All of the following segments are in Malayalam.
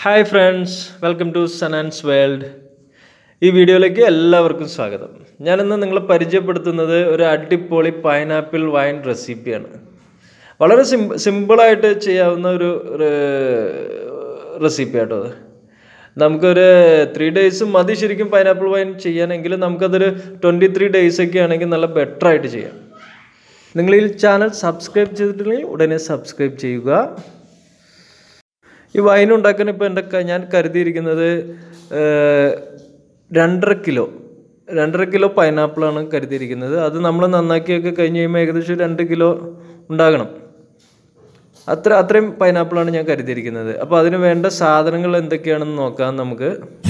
hi friends welcome to Sanan's world ഈ വീഡിയോയിലേക്ക് എല്ലാവർക്കും സ്വാഗതം ഞാനിന്ന് നിങ്ങളെ പരിചയപ്പെടുത്തുന്നത് ഒരു അടിപൊളി പൈനാപ്പിൾ വൈൻ റെസിപ്പിയാണ് വളരെ സിം സിമ്പിളായിട്ട് ചെയ്യാവുന്ന ഒരു റെസിപ്പി ആട്ടോ അത് നമുക്കൊരു ത്രീ ഡേയ്സ് മതി ശരിക്കും പൈനാപ്പിൾ വൈൻ ചെയ്യാനെങ്കിൽ നമുക്കതൊരു ട്വൻറ്റി ത്രീ ഡേയ്സ് ഒക്കെ ആണെങ്കിൽ നല്ല ബെറ്റർ ആയിട്ട് ചെയ്യാം നിങ്ങൾ ഈ ചാനൽ സബ്സ്ക്രൈബ് ചെയ്തിട്ടുണ്ടെങ്കിൽ ഉടനെ സബ്സ്ക്രൈബ് ചെയ്യുക ഈ വൈൻ ഉണ്ടാക്കാൻ ഇപ്പോൾ എൻ്റെ ക- ഞാൻ കരുതിയിരിക്കുന്നത് ഏഹ്, രണ്ടര കിലോ രണ്ടര കിലോ പൈനാപ്പിളാണ് കരുതിയിരിക്കുന്നത് അത് നമ്മൾ നന്നാക്കിയൊക്കെ കഴിഞ്ഞ് കഴിയുമ്പോൾ ഏകദേശം രണ്ട് കിലോ ഉണ്ടാകണം അത്ര അത്രയും പൈനാപ്പിളാണ് ഞാൻ കരുതിയിരിക്കുന്നത് അപ്പോൾ അതിന് വേണ്ട സാധനങ്ങൾ എന്തൊക്കെയാണെന്ന് നോക്കാം നമുക്ക്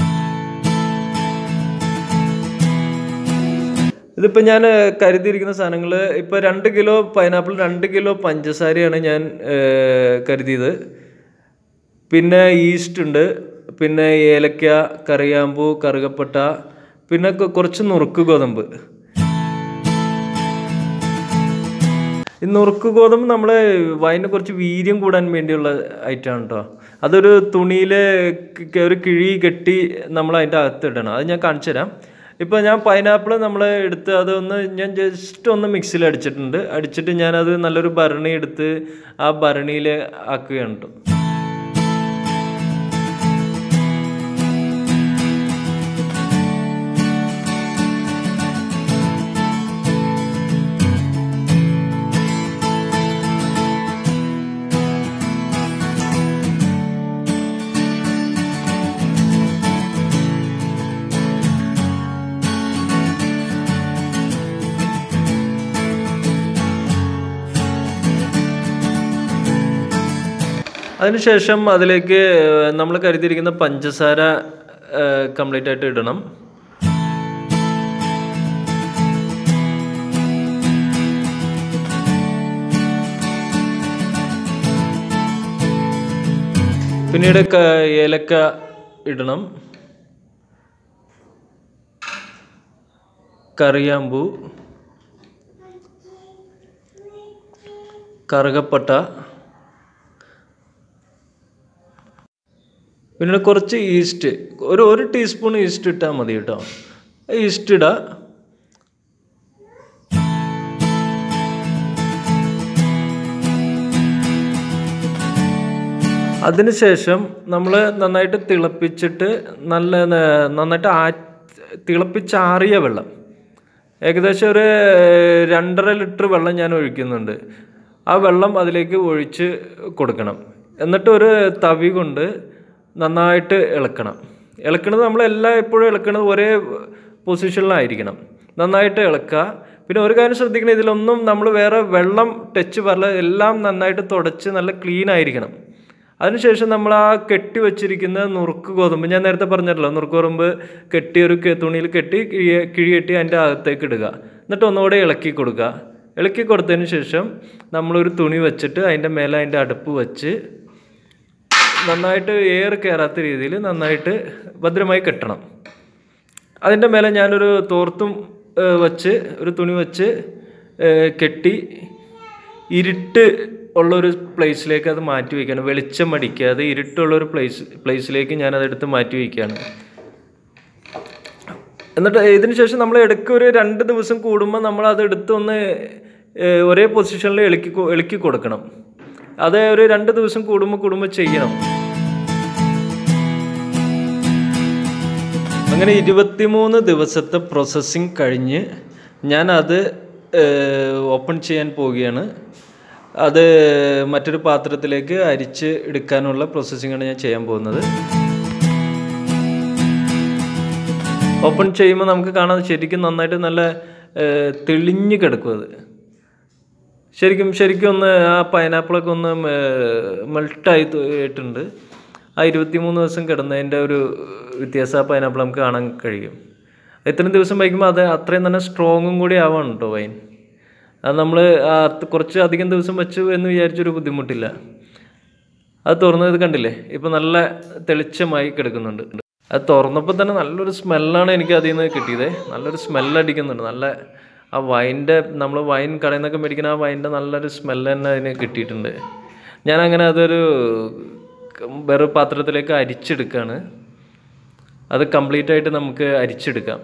ഇതിപ്പോൾ ഞാൻ കരുതിയിരിക്കുന്ന സാധനങ്ങൾ ഇപ്പോൾ രണ്ട് കിലോ പൈനാപ്പിൾ രണ്ട് കിലോ പഞ്ചസാരയാണ് ഞാൻ ഏഹ്, കരുതിയത് പിന്നെ ഈസ്റ്റ് ഉണ്ട് പിന്നെ ഏലക്ക കറിയാമ്പൂ കറുകപ്പട്ട പിന്നെ കൊ- കുറച്ച് നുറുക്ക് ഗോതമ്പ് ഈ നുറുക്ക് ഗോതമ്പ് നമ്മൾ വൈന് കുറച്ച് വീര്യം കൂടാൻ വേണ്ടിയുള്ള ഐറ്റമാണ് കേട്ടോ അതൊരു തുണിയിൽ ഒരു കിഴി കെട്ടി നമ്മൾ അതിൻ്റെ അകത്ത് ഇടണം അത് ഞാൻ കാണിച്ചു തരാം ഇപ്പോൾ ഞാൻ പൈനാപ്പിൾ നമ്മൾ എടുത്ത് അതൊന്ന് ഞാൻ ജസ്റ്റ് ഒന്ന് മിക്സിയിൽ അടിച്ചിട്ടുണ്ട് അടിച്ചിട്ട് ഞാനത് നല്ലൊരു ഭരണി എടുത്ത് ആ ഭരണിയിൽ ആക്കുകയാണ് കേട്ടോ അതിനുശേഷം അതിലേക്ക് നമ്മൾ കരുതിയിരിക്കുന്ന പഞ്ചസാര കംപ്ലീറ്റ് ആയിട്ട് ഇടണം പിന്നീട് ക- ഏലക്ക ഇടണം കറിയാമ്പൂ കറുകപ്പട്ട പിന്നെ കുറച്ച് ഈസ്റ്റ് ഒരു ഒരു ടീസ്പൂൺ ഈസ്റ്റ് ഇട്ടാൽ മതി കേട്ടോ ഈസ്റ്റ് ഇടുക അതിനുശേഷം നമ്മൾ നന്നായിട്ട് തിളപ്പിച്ചിട്ട് നല്ല ന- നന്നായിട്ട് ആ തിളപ്പിച്ചാറിയ വെള്ളം ഏകദേശം ഒരു രണ്ടര ലിറ്റർ വെള്ളം ഞാൻ ഒഴിക്കുന്നുണ്ട് ആ വെള്ളം അതിലേക്ക് ഒഴിച്ച് കൊടുക്കണം എന്നിട്ട് ഒരു തവി കൊണ്ട് നന്നായിട്ട് ഇളക്കണം ഇളക്കണത് നമ്മളെല്ലാം എപ്പോഴും ഇളക്കണത് ഒരേ പൊസിഷനിലായിരിക്കണം നന്നായിട്ട് ഇളക്കുക പിന്നെ ഒരു കാര്യം ശ്രദ്ധിക്കണം ഇതിലൊന്നും നമ്മൾ വേറെ വെള്ളം ടച്ച് വരല എല്ലാം നന്നായിട്ട് തുടച്ച് നല്ല ക്ലീൻ ആയിരിക്കണം അതിനുശേഷം നമ്മൾ ആ കെട്ടി വെച്ചിരിക്കുന്ന നുറുക്ക് ഗോതമ്പ് ഞാൻ നേരത്തെ പറഞ്ഞല്ലോ നുറുക്ക് ഗോതമ്പ് കെട്ടി ഒരു കെ- തുണിയിൽ കെട്ടി കിഴി കിഴി കെട്ടി അതിൻ്റെ അകത്തേക്ക് ഇടുക എന്നിട്ട് ഒന്നുകൂടെ ഇളക്കി കൊടുക്കുക ഇളക്കി കൊടുത്തതിന് ശേഷം നമ്മളൊരു തുണി വെച്ചിട്ട് അതിൻ്റെ മേലെ അതിൻ്റെ അടുപ്പ് വെച്ച് നന്നായിട്ട് എയർ കയറാത്ത രീതിയിൽ നന്നായിട്ട് ഭദ്രമായി കെട്ടണം അതിൻ്റെ മേലെ ഞാനൊരു തോർത്തും ഏഹ്, വെച്ച് ഒരു തുണി വെച്ച് ഏഹ്, കെട്ടി ഇരുട്ട് ഉള്ളൊരു പ്ലേസിലേക്ക് അത് മാറ്റി വയ്ക്കുകയാണ് വെളിച്ചം അടിക്കാതെ ഇരുട്ടുള്ളൊരു പ്ലേസ് പ്ലേസിലേക്ക് ഞാനതെടുത്ത് മാറ്റി വയ്ക്കുകയാണ് എന്നിട്ട് ഇതിന് ശേഷം നമ്മൾ ഇടയ്ക്ക് ഒരു രണ്ട് ദിവസം കൂടുമ്പോൾ നമ്മൾ അത് എടുത്ത് ഒന്ന് ഏഹ്, ഒരേ പൊസിഷനിൽ ഇളക്കി കൊ- ഇളക്കി കൊടുക്കണം അത് ഒരു രണ്ട് ദിവസം കൂടുമ്പോൾ കൂടുമ്പോൾ ചെയ്യണം അങ്ങനെ ഇരുപത്തിമൂന്ന് ദിവസത്തെ പ്രോസസ്സിങ് കഴിഞ്ഞ് ഞാൻ അത് ഓപ്പൺ ചെയ്യാൻ പോവുകയാണ് അത് മറ്റൊരു പാത്രത്തിലേക്ക് അരിച്ച് എടുക്കാനുള്ള പ്രോസസ്സിങ്ങാണ് ഞാൻ ചെയ്യാൻ പോകുന്നത് ഓപ്പൺ ചെയ്യുമ്പോൾ നമുക്ക് കാണാൻ ശരിക്കും നന്നായിട്ട് നല്ല ഏഹ്, തെളിഞ്ഞ് കിടക്കും അത് ശരിക്കും ശരിക്കും ഒന്ന് ആ പൈനാപ്പിളൊക്കെ ഒന്ന് മെൽട്ടായി ആയിട്ടുണ്ട് ആ ഇരുപത്തിമൂന്ന് ദിവസം കിടന്നതിൻ്റെ ഒരു വ്യത്യാസം ആ പൈനാപ്പിൾ നമുക്ക് കാണാൻ കഴിയും ഇത്രയും ദിവസം വയ്ക്കുമ്പോൾ അത് അത്രയും തന്നെ സ്ട്രോങ്ങും കൂടി ആവാണ് കേട്ടോ വൈൻ അത് നമ്മൾ കുറച്ച് അധികം ദിവസം വെച്ചു എന്ന് വിചാരിച്ചൊരു ബുദ്ധിമുട്ടില്ല അത് തുറന്നത് കണ്ടില്ലേ ഇപ്പം നല്ല തെളിച്ചമായി കിടക്കുന്നുണ്ട് അത് തുറന്നപ്പോൾ തന്നെ നല്ലൊരു സ്മെല്ലാണ് എനിക്ക് അതിൽ നിന്ന് കിട്ടിയത് നല്ലൊരു സ്മെല്ല് അടിക്കുന്നുണ്ട് നല്ല ആ വൈൻ്റെ നമ്മൾ വൈൻ കടയിൽ നിന്നൊക്കെ മേടിക്കുന്ന ആ വൈൻ്റെ നല്ലൊരു സ്മെല്ല് തന്നെ അതിന് കിട്ടിയിട്ടുണ്ട് ഞാൻ അങ്ങനെ അതൊരു വേറെ പാത്രത്തിലേക്ക് അരിച്ചെടുക്കുകയാണ് അത് കംപ്ലീറ്റ് ആയിട്ട് നമുക്ക് അരിച്ചെടുക്കാം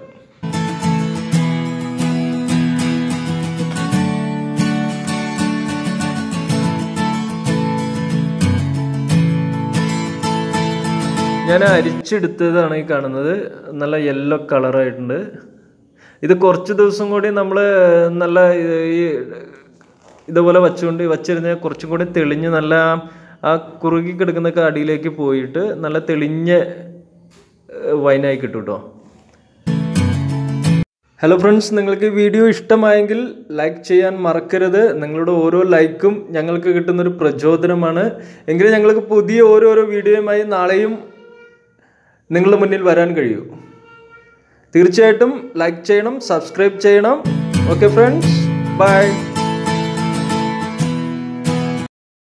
ഞാൻ അരിച്ചെടുത്തതാണ് ഈ കാണുന്നത് നല്ല യെല്ലോ കളറായിട്ടുണ്ട് ഇത് കുറച്ച് ദിവസം കൂടി നമ്മൾ നല്ല ഈ ഇതുപോലെ വച്ചുകൊണ്ട് വച്ചിരുന്ന കുറച്ചും കൂടി തെളിഞ്ഞ് നല്ല ആ കുറുകി കിടക്കുന്നൊക്കെ അടിയിലേക്ക് പോയിട്ട് നല്ല തെളിഞ്ഞ വൈനായി കിട്ടും കേട്ടോ ഹലോ ഫ്രണ്ട്സ് നിങ്ങൾക്ക് വീഡിയോ ഇഷ്ടമായെങ്കിൽ ലൈക്ക് ചെയ്യാൻ മറക്കരുത് നിങ്ങളുടെ ഓരോ ലൈക്കും ഞങ്ങൾക്ക് കിട്ടുന്നൊരു പ്രചോദനമാണ് എങ്കിലും ഞങ്ങൾക്ക് പുതിയ ഓരോരോ വീഡിയോയുമായി നാളെയും നിങ്ങളുടെ മുന്നിൽ വരാൻ കഴിയൂ തീർച്ചയായിട്ടും ലൈക്ക് ചെയ്യണം സബ്സ്ക്രൈബ് ചെയ്യണം ഓക്കെ ഫ്രണ്ട്സ് ബൈ